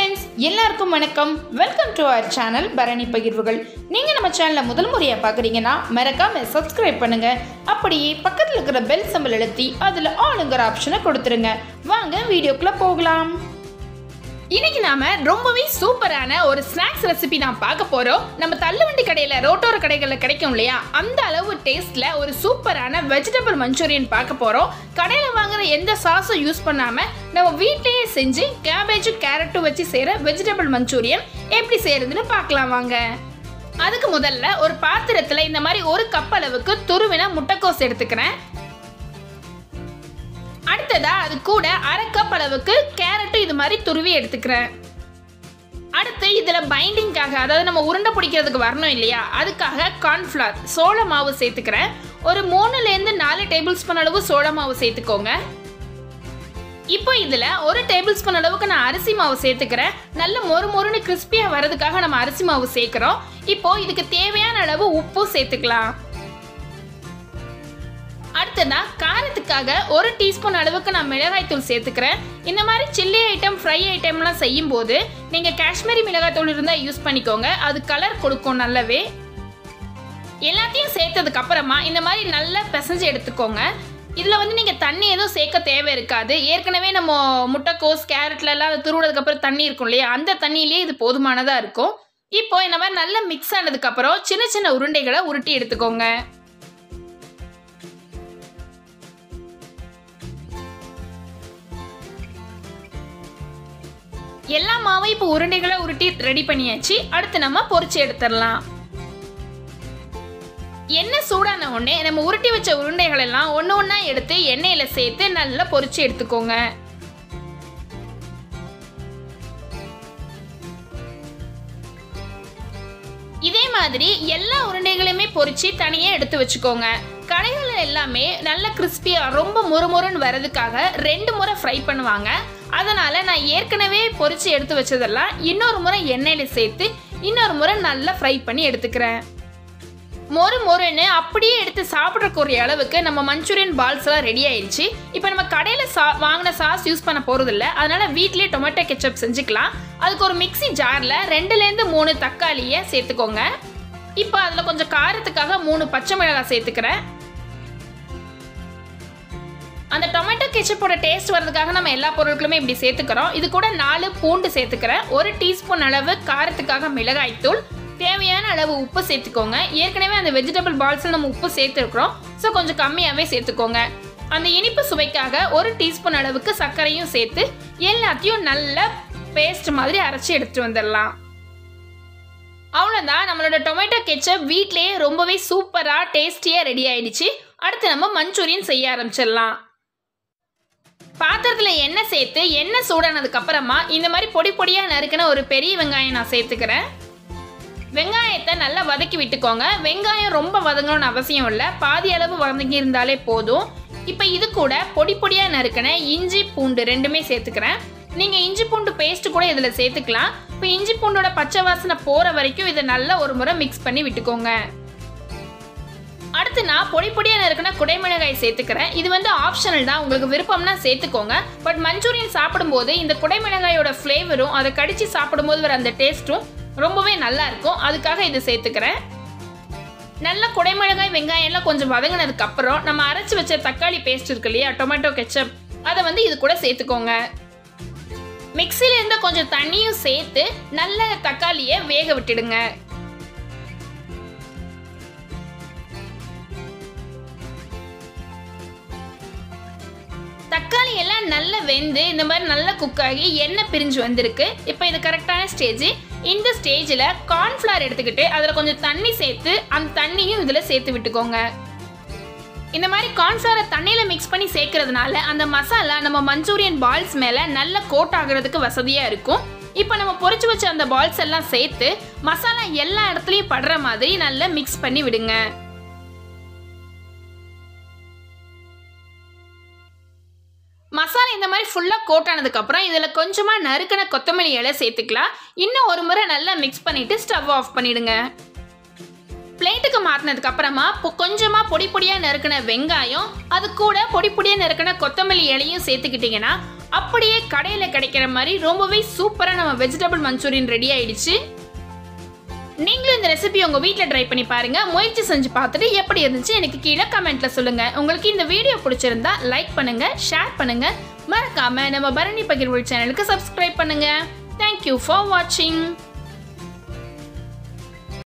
friends எல்லாருக்கும் வணக்கம் welcome to our channel Bharani பகிர்வுகள் நீங்கள் நம்ம சேனலை முதல் முறையாக பார்க்குறீங்கன்னா மறக்காம சப்ஸ்கிரைப் பண்ணுங்க அப்படியே பக்கத்தில் இருக்கிற பெல் சம்பல் அழுத்தி அதில் ஆளுங்கிற ஆப்ஷனை கொடுத்துருங்க வாங்க வீடியோக்குள்ளே போகலாம் இன்னைக்கு நாம ரொம்பவே சூப்பரான ஒரு ஸ்நாக்ஸ் ரெசிபி நான் பார்க்க போறோம் நம்ம தள்ளுவண்டி கடையில ரோட்டோர கடைகளில் கிடைக்கும் இல்லையா அந்த அளவு டேஸ்ட்ல ஒரு சூப்பரான வெஜிடபிள் மஞ்சூரியன் பார்க்க போறோம் கடையில வாங்குற எந்த சாஸும் யூஸ் பண்ணாம நம்ம வீட்லயே செஞ்சு கேபேஜும் கேரட்டும் வச்சு செய்யற வெஜிடபிள் மஞ்சூரியன் எப்படி செய்யறதுன்னு பார்க்கலாம் வாங்க அதுக்கு முதல்ல ஒரு பாத்திரத்துல இந்த மாதிரி ஒரு கப் அளவுக்கு துருவின முட்டைக்கோஸ் எடுத்துக்கிறேன் அடுத்ததா அது கூட அரை கப் அளவுக்கு கேரட்டும் இது மாதிரி துருவி எடுத்துக்கிறேன் அடுத்து இதில் பைண்டிங்காக அதாவது நம்ம உருண்டை பிடிக்கிறதுக்கு வரணும் இல்லையா அதுக்காக கார்ன்ஃப்ளவர் சோள மாவு சேர்த்துக்கிறேன் ஒரு மூணுலேருந்து நாலு டேபிள் ஸ்பூன் அளவு சோள மாவு சேர்த்துக்கோங்க இப்போ இதில் ஒரு டேபிள் ஸ்பூன் அளவுக்கு நான் அரிசி மாவு சேர்த்துக்கிறேன் நல்ல மொறு மொறுன்னு கிறிஸ்பியாக வரதுக்காக நம்ம அரிசி மாவு சேர்க்குறோம் இப்போ இதுக்கு தேவையான அளவு உப்பும் சேர்த்துக்கலாம் அடுத்ததா காரத்துக்காக ஒரு டீஸ்பூன் அளவுக்கு நான் மிளகாய் தூள் சேர்த்துக்கிறேன் இந்த மாதிரி சில்லி ஐட்டம் ஃப்ரை ஐட்டம்லாம் செய்யும் போது நீங்கள் காஷ்மீரி மிளகாய் தூள் இருந்தால் யூஸ் பண்ணிக்கோங்க அது கலர் கொடுக்கும் நல்லாவே எல்லாத்தையும் சேர்த்ததுக்கு அப்புறமா இந்த மாதிரி நல்லா பிசைஞ்சு எடுத்துக்கோங்க இதில் வந்து நீங்கள் தண்ணி எதுவும் சேர்க்க தேவை இருக்காது ஏற்கனவே நம்ம முட்டைக்கோஸ் கேரட்லலாம் அது துருவினதுக்கப்புறம் தண்ணி இருக்கும் இல்லையா அந்த தண்ணியிலே இது போதுமானதாக இருக்கும் இப்போ இந்த மாதிரி நல்லா மிக்ஸ் ஆனதுக்கப்புறம் சின்ன சின்ன உருண்டைகளை உருட்டி எடுத்துக்கோங்க எல்லா மாவும் இப்போ உருண்டைகளை உருட்டி ரெடி பண்ணியாச்சு அடுத்து நம்ம பொரிச்சு எடுத்துடலாம் எண்ணெய் சூடான உடனே நம்ம உருட்டி வச்ச உருண்டைகள் எல்லாம் ஒன்று ஒன்றா எடுத்து எண்ணெயில் சேர்த்து நல்லா பொரிச்சு எடுத்துக்கோங்க இதே மாதிரி எல்லா உருண்டைகளையுமே பொரிச்சு தனியாக எடுத்து வச்சுக்கோங்க கடைகள் எல்லாமே நல்ல கிறிஸ்பியாக ரொம்ப முறுமுறுன்னு வரதுக்காக ரெண்டு முறை ஃப்ரை பண்ணுவாங்க அதனால் நான் ஏற்கனவே பொரிச்சு எடுத்து வச்சதெல்லாம் இன்னொரு முறை எண்ணெயில் சேர்த்து இன்னொரு முறை நல்லா ஃப்ரை பண்ணி எடுத்துக்கிறேன் மொறு மொறுன்னு அப்படியே எடுத்து சாப்பிட்றக்கூடிய அளவுக்கு நம்ம மஞ்சூரியன் பால்ஸ் எல்லாம் ரெடி ஆயிடுச்சு இப்போ நம்ம கடையில் சா வாங்கின சாஸ் யூஸ் பண்ண போகிறதில்ல அதனால் வீட்லேயே டொமேட்டோ கெச்சப் செஞ்சுக்கலாம் அதுக்கு ஒரு மிக்ஸி ஜாரில் ரெண்டுலேருந்து மூணு தக்காளியை சேர்த்துக்கோங்க இப்போ அதில் கொஞ்சம் காரத்துக்காக மூணு பச்சை மிளகாய் சேர்த்துக்கிறேன் அந்த டொமேட்டோ கெச்சப்போட டேஸ்ட் வரதுக்காக நம்ம எல்லா பொருட்களுமே இப்படி சேர்த்துக்கிறோம் இது கூட நாலு பூண்டு சேர்த்துக்கிறேன் ஒரு டீஸ்பூன் அளவு காரத்துக்காக மிளகாய்த்தூள் தேவையான அளவு உப்பு சேர்த்துக்கோங்க ஏற்கனவே அந்த வெஜிடபிள் பால்ஸில் நம்ம உப்பு சேர்த்துருக்குறோம் ஸோ கொஞ்சம் கம்மியாகவே சேர்த்துக்கோங்க அந்த இனிப்பு சுவைக்காக ஒரு டீஸ்பூன் அளவுக்கு சர்க்கரையும் சேர்த்து எல்லாத்தையும் நல்ல பேஸ்ட் மாதிரி அரைச்சி எடுத்துட்டு வந்துடலாம் அவ்வளோதான் நம்மளோட டொமேட்டோ கெச்சப் வீட்லேயே ரொம்பவே சூப்பராக டேஸ்டியாக ரெடி ஆயிடுச்சு அடுத்து நம்ம மஞ்சூரியன் செய்ய ஆரம்பிச்சிடலாம் பாத்திரத்தில் எண்ணெய் சேர்த்து எண்ணெய் சூடானதுக்கு அப்புறமா இந்த மாதிரி பொடி பொடியாக நறுக்கின ஒரு பெரிய வெங்காயம் நான் சேர்த்துக்கிறேன் வெங்காயத்தை நல்லா வதக்கி விட்டுக்கோங்க வெங்காயம் ரொம்ப வதங்கணும்னு அவசியம் இல்லை பாதி அளவு வதங்கி இருந்தாலே போதும் இப்போ இது கூட பொடி பொடியாக நறுக்கின இஞ்சி பூண்டு ரெண்டுமே சேர்த்துக்கிறேன் நீங்கள் இஞ்சி பூண்டு பேஸ்ட் கூட இதில் சேர்த்துக்கலாம் இப்போ இஞ்சி பூண்டோட பச்சை வாசனை போகிற வரைக்கும் இதை நல்லா ஒரு முறை மிக்ஸ் பண்ணி விட்டுக்கோங்க அடுத்து நான் பொடி பொடியாக நறுக்கின குடைமிளகாய் சேர்த்துக்கிறேன் இது வந்து ஆப்ஷனல் தான் உங்களுக்கு விருப்பம்னா சேர்த்துக்கோங்க பட் மஞ்சூரியன் சாப்பிடும்போது இந்த குடைமிளகாயோட ஃப்ளேவரும் அதை கடிச்சு சாப்பிடும்போது வர அந்த டேஸ்ட்டும் ரொம்பவே நல்லா இருக்கும் அதுக்காக இது சேர்த்துக்கிறேன் நல்ல குடைமிளகாய் வெங்காயம் எல்லாம் கொஞ்சம் வதங்கினதுக்கு அப்புறம் நம்ம அரைச்சி வச்ச தக்காளி பேஸ்ட் இருக்கு இல்லையா டொமேட்டோ கெச்சப் அதை வந்து இது கூட சேர்த்துக்கோங்க மிக்சில இருந்து கொஞ்சம் தண்ணியும் சேர்த்து நல்ல தக்காளியை வேக விட்டுடுங்க தக்காளி எல்லாம் நல்லா வெந்து இந்த மாதிரி நல்லா குக் ஆகி எண்ணெய் பிரிஞ்சு வந்திருக்கு இப்போ இது கரெக்டான ஸ்டேஜ் இந்த ஸ்டேஜில் கார்ன்ஃப்ளவர் எடுத்துக்கிட்டு அதில் கொஞ்சம் தண்ணி சேர்த்து அந்த தண்ணியும் இதில் சேர்த்து விட்டுக்கோங்க இந்த மாதிரி கார்ன்ஃப்ளவரை தண்ணியில் மிக்ஸ் பண்ணி சேர்க்கறதுனால அந்த மசாலா நம்ம மஞ்சூரியன் பால்ஸ் மேலே நல்ல கோட் ஆகுறதுக்கு வசதியாக இருக்கும் இப்போ நம்ம பொரிச்சு வச்ச அந்த பால்ஸ் எல்லாம் சேர்த்து மசாலா எல்லா இடத்துலையும் படுற மாதிரி நல்லா மிக்ஸ் பண்ணி விடுங்க மசாலா இந்த மாதிரி ஃபுல்லாக கோட் ஆனதுக்கப்புறம் இதில் கொஞ்சமாக நறுக்கின கொத்தமல்லி இலை சேர்த்துக்கலாம் இன்னும் ஒரு முறை நல்லா மிக்ஸ் பண்ணிவிட்டு ஸ்டவ் ஆஃப் பண்ணிவிடுங்க பிளேட்டுக்கு மாற்றினதுக்கு அப்புறமா பொ- கொஞ்சமா பொடி பொடியாக நறுக்கின வெங்காயம் அது கூட பொடி பொடியாக நறுக்கின கொத்தமல்லி இலையும் சேர்த்துக்கிட்டிங்கன்னா அப்படியே கடையில் கிடைக்கிற மாதிரி ரொம்பவே சூப்பராக நம்ம வெஜிடபிள் மஞ்சூரியன் ரெடி ஆயிடுச்சு நீங்களும் இந்த ரெசிபி உங்கள் வீட்டில் ட்ரை பண்ணி பாருங்க முயற்சி செஞ்சு பார்த்துட்டு எப்படி இருந்துச்சு எனக்கு கீழே கமெண்ட்ல சொல்லுங்க உங்களுக்கு இந்த வீடியோ பிடிச்சிருந்தா லைக் பண்ணுங்க ஷேர் பண்ணுங்க மறக்காம நம்ம பரணி பகிர்வு சேனலுக்கு சப்ஸ்கிரைப் பண்ணுங்க தேங்க்யூ ஃபார் வாட்சிங்